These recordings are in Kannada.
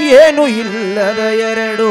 ಏನು ಇಲ್ಲದ ಎರಡು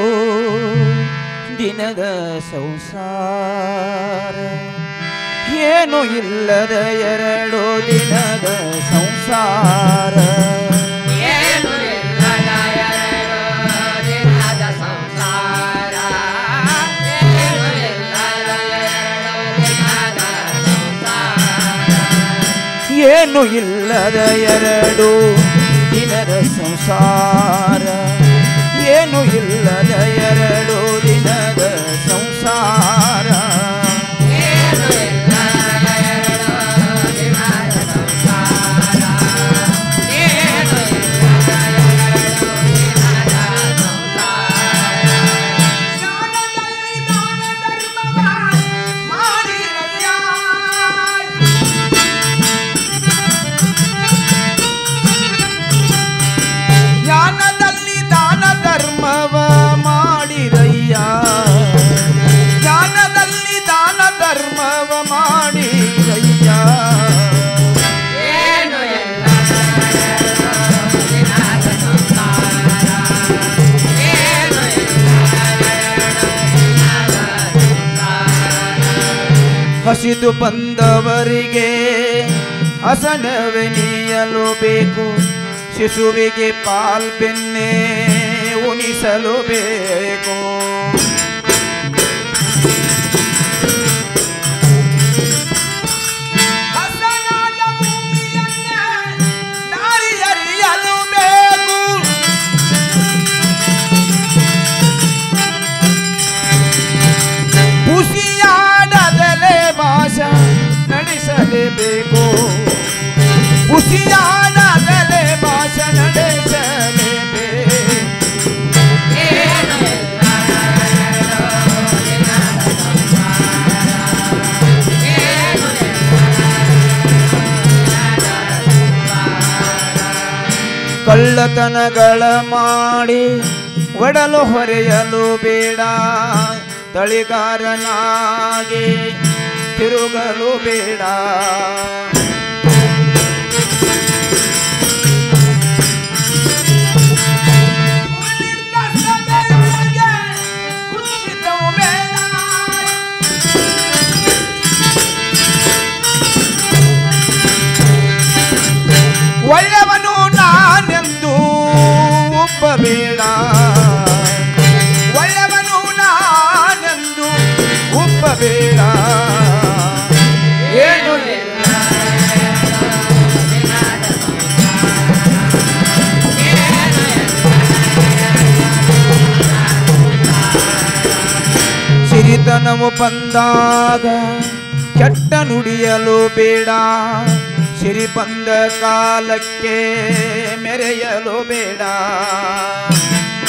ದಿನದ ಸಂಸಾರ ಏನು ಇಲ್ಲದ ಎರಡು ದಿನದ ಸಂಸಾರ ಏನು ಇಲ್ಲದ ಎರಡು ದಿನದ ಸಂಸಾರ ಏನು ಇಲ್ಲದ ಎರಡು ದಿನದ ಸಂಸಾರ ಏನು ಇಲ್ಲದ ಎರಡು ದಿನದ ಸಂಸಾರ ಏನು ಇಲ್ಲದ ಎರಡು ದಿನದ ಸಂಸಾರ ಏನು ಇಲ್ಲದ ಎರಡು ದಿನದ ಸಂಸಾರ ಏನು ಇಲ್ಲದ ಎರಡು ದಿನದ ಸಂಸಾರ ಜ್ಞಾನದಲ್ಲಿ ದಾನ ಧರ್ಮವ ಮಾಡಿರಯ್ಯ ಜ್ಞಾನದಲ್ಲಿ ದಾನ ಧರ್ಮವ ಮಾಡಿರಯ್ಯ ಜ್ಞಾನದಲ್ಲಿ ದಾನ ಧರ್ಮವ ಮಾಡಿರಯ್ಯ ಏನು ಇಲ್ಲದ ಎರಡು ದಿನದ ಸಂಸಾರ ಏನು ಇಲ್ಲದ ಎರಡು ದಿನದ ಸಂಸಾರ ಹಸಿದು ಬಂದವರಿಗೆ ಹಸನವೆ ನೀಯಲು ಬೇಕು ಶಿಶುವಿಗೆ ಪಾಲ್ ಬೆನ್ನೆ ಉಣಿಸಲು ಬೇಕು ಹಸನಾದ ಭೂಮಿಯನ್ನ ದಾರಿಯರಿಯಲು ಬೇಕು ಖುಷಿಯಾಡದಲೆ ಭಾಷ ನಡೆಸಲೇಬೇಕು ಖುಷಿಯಾಡದಲೆ ಭಾಷ ನಡೆಸಲೇಬೇಕು ಏನು ಇಲ್ಲದ ಎರಡು ದಿನದ ಸಂಸಾರ ಏನು ಇಲ್ಲದ ಎರಡು ದಿನದ ಸಂಸಾರ ಕಳ್ಳತನಗಳ ಮಾಡಿ ಒಡಲು ಹೊರೆಯಲು ಬೇಡ ತಳಿಗಾರನಾಗಿ ತಿರುಗಲು ಬೇಡ ಉಳಿದ ಸಭೆಯೊಳಗೆ ಕುಸಿತವು ಬೇಡ ಒಳ್ಳೆಯವನು ನಾನೆಂದು ಒಪ್ಪಬೇಡ ಒಳ್ಳೆಯವನು ನಾನೆಂದು ಒಪ್ಪಬೇಡ ಏನು ಇಲ್ಲ ಸಿರಿತನವು ಬಂದಾಗ ಕೆಟ್ಟ ನುಡಿಯಲು ಬೇಡ ಸಿರಿ ಬಂದ ಕಾಲಕ್ಕೆ ಮೆರೆಯಲು ಬೇಡ